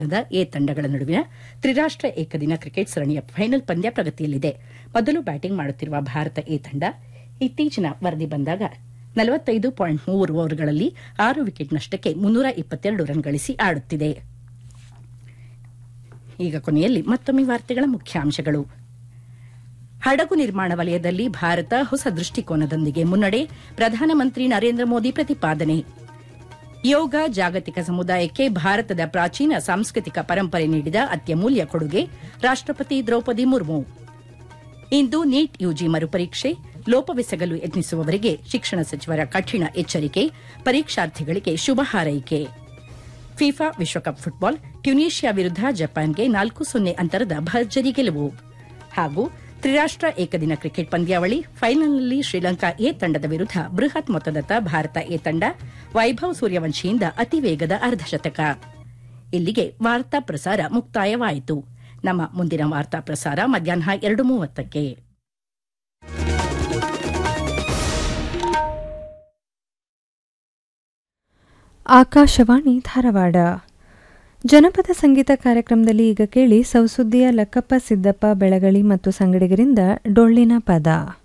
A ತಂಡಗಳ ನಡುವಿನ ತ್ರಿರಾಷ್ಟ ಏಕದಿನ ಕ್ರಿಕೆಟ್ ಸರಣಿಯ ಫೈನಲ್ ಪಂದ್ಯ ಪ್ರಗತಿಯಲ್ಲಿದೆ ಮೊದಲು ಬ್ಯಾಟಿಂಗ್ ಮಾಡುತ್ತಿರುವ ಭಾರತ ಎ ತಂಡ ಇತ್ತೀಚಿನ ವರದಿ ಬಂದಾಗ ನಲವತ್ತೈದು ಪಾಯಿಂಟ್ ಮೂರು ಓವರ್ಗಳಲ್ಲಿ ಆರು ವಿಕೆಟ್ ನಷ್ಟಕ್ಕೆ ಮುನ್ನೂರ ಇಪ್ಪತ್ತೆರಡು ರನ್ ಗಳಿಸಿ ಆಡುತ್ತಿದೆ ಈಗ ಕೊನೆಯಲ್ಲಿ ಮತ್ತೊಮ್ಮೆ ವಾರ್ತೆಗಳ ಮುಖ್ಯಾಂಶಗಳು ಹಡಗು ನಿರ್ಮಾಣ ವಲಯದಲ್ಲಿ ಭಾರತ ಹೊಸ ದೃಷ್ಟಿಕೋನದೊಂದಿಗೆ ಮುನ್ನಡೆ ಪ್ರಧಾನಮಂತ್ರಿ ನರೇಂದ್ರ ಮೋದಿ ಪ್ರತಿಪಾದನೆ ಯೋಗ ಜಾಗತಿಕ ಸಮುದಾಯಕ್ಕೆ ಭಾರತದ ಪ್ರಾಚೀನ ಸಾಂಸ್ಕೃತಿಕ ಪರಂಪರೆ ನೀಡಿದ ಅತ್ಯಮೂಲ್ಯ ಕೊಡುಗೆ ರಾಷ್ಟಪತಿ ದ್ರೌಪದಿ ಮುರ್ಮು ಇಂದು ನೀಟ್ ಯುಜಿ ಮರುಪರೀಕ್ಷೆ ಲೋಪವೆಸಗಲು ಯತ್ನಿಸುವವರಿಗೆ ಶಿಕ್ಷಣ ಸಚಿವರ ಕಠಿಣ ಎಚ್ಚರಿಕೆ ಪರೀಕ್ಷಾರ್ಥಿಗಳಿಗೆ ಶುಭ ಹಾರೈಕೆ ಫಿಫಾ ವಿಶ್ವಕಪ್ ಫುಟ್ಬಾಲ್ ಟ್ಯುನೀಷಿಯಾ ವಿರುದ್ಧ ಜಪಾನ್ಗೆ ನಾಲ್ಕು ಸೊನ್ನೆ ಅಂತರದ ಭರ್ಜರಿ ಗೆಲುವು ಹಾಗೂ ತ್ರಿರಾಷ್ಟ ಏಕದಿನ ಕ್ರಿಕೆಟ್ ಪಂದ್ಯಾವಳಿ ಫೈನಲ್ನಲ್ಲಿ ಶ್ರೀಲಂಕಾ ಎ ತಂಡದ ವಿರುದ್ಧ ಬೃಹತ್ ಮೊತ್ತದತ್ತ ಭಾರತ ಎ ತಂಡ ವೈಭವ್ ಸೂರ್ಯವಂಶಿಯಿಂದ ಅತಿ ವೇಗದ ಅರ್ಧಶತಕ ಇಲ್ಲಿಗೆ ವಾರ್ತಾ ಪ್ರಸಾರ ಮುಕ್ತಾಯವಾಯಿತು ನಮ್ಮ ಮುಂದಿನ ವಾರ್ತಾ ಪ್ರಸಾರ ಮಧ್ಯಾಹ್ನ ಎರಡು ಮೂವತ್ತಕ್ಕೆ ಆಕಾಶವಾಣಿ ಧಾರವಾಡ ಜನಪದ ಸಂಗೀತ ಕಾರ್ಯಕ್ರಮದಲ್ಲಿ ಈಗ ಕೇಳಿ ಸೌಸುದ್ದಿಯ ಲಕ್ಕಪ್ಪ ಸಿದ್ದಪ್ಪ ಬೆಳಗಳಿ ಮತ್ತು ಸಂಗಡಿಗರಿಂದ ಡೊಳ್ಳಿನ ಪದ